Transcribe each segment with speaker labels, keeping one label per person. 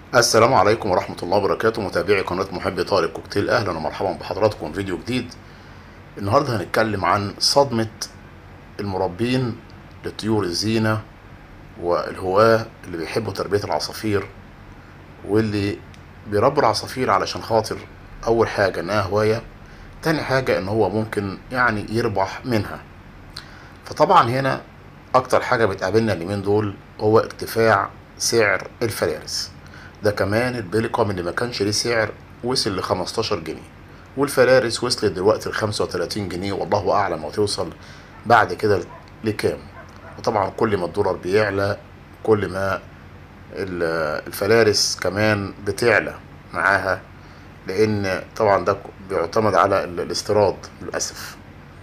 Speaker 1: السلام عليكم ورحمة الله وبركاته متابعي قناة محبي طارق كوكتيل أهلا ومرحبا بحضراتكم في فيديو جديد النهاردة هنتكلم عن صدمة المربين لطيور الزينة والهواة اللي بيحبوا تربية العصافير واللي بيربوا العصافير علشان خاطر أول حاجة إنها هواية تاني حاجة إن هو ممكن يعني يربح منها فطبعا هنا أكتر حاجة بتقابلنا اليومين دول هو ارتفاع سعر الفلارس ده كمان البيليكوم اللي ما كانش ليه سعر وصل ل 15 جنيه والفلارس وصلت دلوقتي ل 35 جنيه والله اعلم هتوصل بعد كده لكام وطبعا كل ما الدولار بيعلى كل ما الفلارس كمان بتعلى معاها لان طبعا ده بيعتمد على الاستيراد للاسف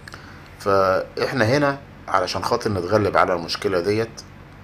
Speaker 1: فاحنا هنا علشان خاطر نتغلب على المشكله ديت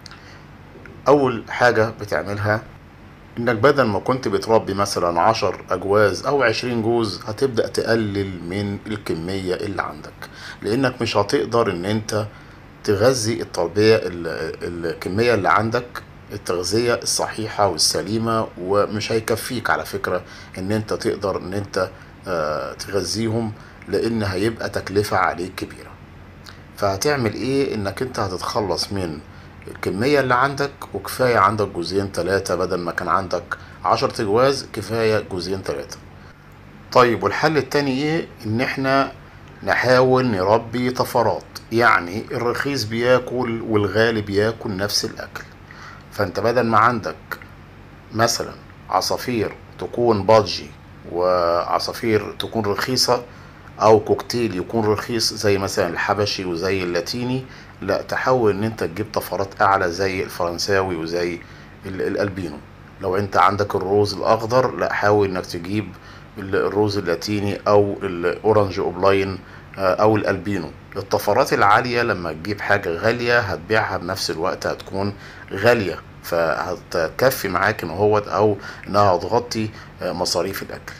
Speaker 1: اول حاجه بتعملها انك بدل ما كنت بتربي مثلا عشر اجواز او عشرين جوز هتبدأ تقلل من الكمية اللي عندك لانك مش هتقدر ان انت تغذي التربية الكمية اللي عندك التغذية الصحيحة والسليمة ومش هيكفيك على فكرة ان انت تقدر ان انت تغذيهم لان هيبقى تكلفة عليك كبيرة فهتعمل ايه انك انت هتتخلص من الكمية اللي عندك وكفاية عندك جوزين تلاتة بدل ما كان عندك عشر تجواز كفاية جوزين تلاتة طيب والحل التاني ايه ان احنا نحاول نربي طفرات يعني الرخيص بياكل والغالي بياكل نفس الاكل فانت بدل ما عندك مثلا عصافير تكون بادجي وعصافير تكون رخيصة او كوكتيل يكون رخيص زي مثلا الحبشي وزي اللاتيني لا تحاول ان انت تجيب طفرات اعلى زي الفرنساوي وزي الالبينو لو انت عندك الروز الاخضر لا حاول انك تجيب الروز اللاتيني او الاورنج اوبلاين او الالبينو الطفرات العالية لما تجيب حاجة غالية هتبيعها بنفس الوقت هتكون غالية فهتكفي معاك ان هو او انها هتغطي مصاريف الاكل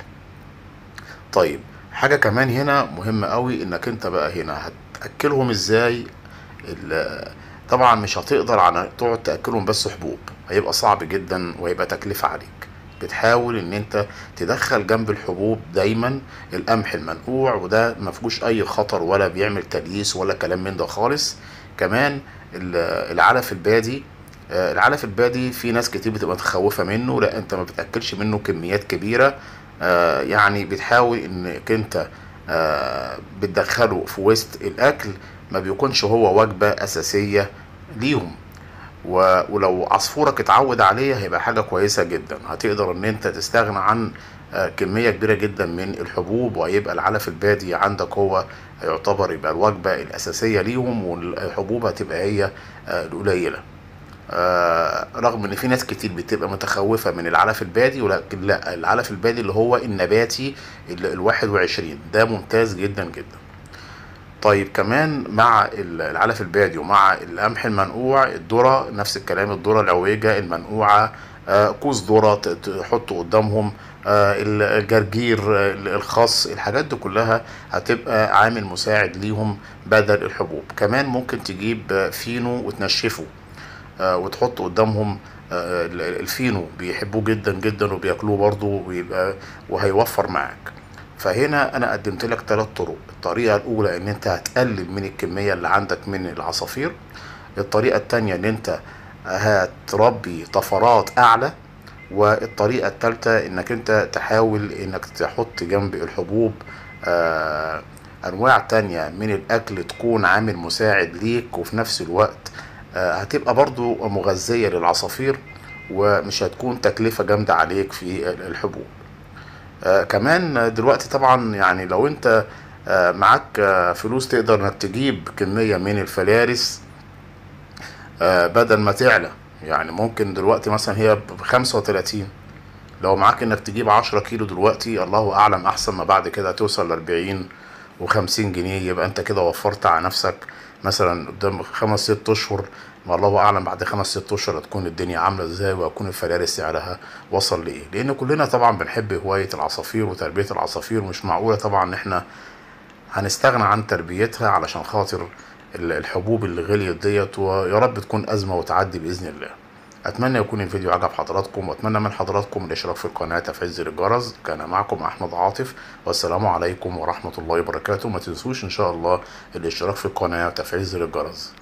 Speaker 1: طيب حاجة كمان هنا مهمة قوي انك انت بقى هنا هتأكلهم ازاي طبعا مش هتقدر على تقعد تاكلهم بس حبوب هيبقى صعب جدا وهيبقى تكلفه عليك بتحاول ان انت تدخل جنب الحبوب دايما القمح المنقوع وده ما فيهوش اي خطر ولا بيعمل تلييس ولا كلام من ده خالص كمان العلف البادي العلف البادي في ناس كتير بتبقى متخوفه منه لا انت ما بتاكلش منه كميات كبيره يعني بتحاول انك انت بتدخله في وسط الاكل ما بيكونش هو وجبة أساسية ليهم ولو عصفورك اتعود عليه هيبقى حاجة كويسة جدا هتقدر ان انت تستغنى عن كمية كبيرة جدا من الحبوب وهيبقى العلف البادي عندك هو يعتبر يبقى الوجبة الأساسية ليهم والحبوب هتبقى هي القليلة رغم ان في ناس كتير بتبقى متخوفة من العلف البادي ولكن لا العلف البادي اللي هو النباتي الواحد وعشرين ده ممتاز جدا جدا طيب كمان مع العلف البادي ومع القمح المنقوع الذرة نفس الكلام الذرة العويجة المنقوعة كوز ذرة تحطه قدامهم الجرجير الخاص الحاجات دي كلها هتبقى عامل مساعد ليهم بدل الحبوب كمان ممكن تجيب فينو وتنشفه وتحط قدامهم الفينو بيحبوه جدا جدا وبياكلوه برضه ويبقى وهيوفر معاك فهنا انا قدمت لك ثلاث طرق الطريقه الاولى ان انت هتقلل من الكميه اللي عندك من العصافير الطريقه الثانيه ان انت هتربي طفرات اعلى والطريقه الثالثه انك انت تحاول انك تحط جنب الحبوب آه انواع تانية من الاكل تكون عامل مساعد ليك وفي نفس الوقت آه هتبقى برضو مغذيه للعصافير ومش هتكون تكلفه جامده عليك في الحبوب آه كمان دلوقتي طبعا يعني لو انت آه معاك آه فلوس تقدر انك تجيب كمية من الفلارس آه بدل ما تعلى يعني ممكن دلوقتي مثلا هي بخمسة وتلاتين لو معاك انك تجيب عشرة كيلو دلوقتي الله اعلم احسن ما بعد كده توصل لاربعين وخمسين جنيه يبقى انت كده وفرت على نفسك مثلا قدام خمس ست اشهر ما الله اعلم بعد خمس ست اشهر هتكون الدنيا عامله ازاي وهتكون الفلارس سعرها وصل لايه لان كلنا طبعا بنحب هوايه العصافير وتربيه العصافير مش معقوله طبعا ان احنا هنستغنى عن تربيتها علشان خاطر الحبوب اللي غليت ديت ويا رب تكون ازمه وتعدي باذن الله اتمنى يكون الفيديو عجب حضراتكم واتمنى من حضراتكم الاشتراك في القناه تفعيل زر الجرس كان معكم احمد عاطف والسلام عليكم ورحمه الله وبركاته ما تنسوش ان شاء الله الاشتراك في القناه وتفعيل زر الجرس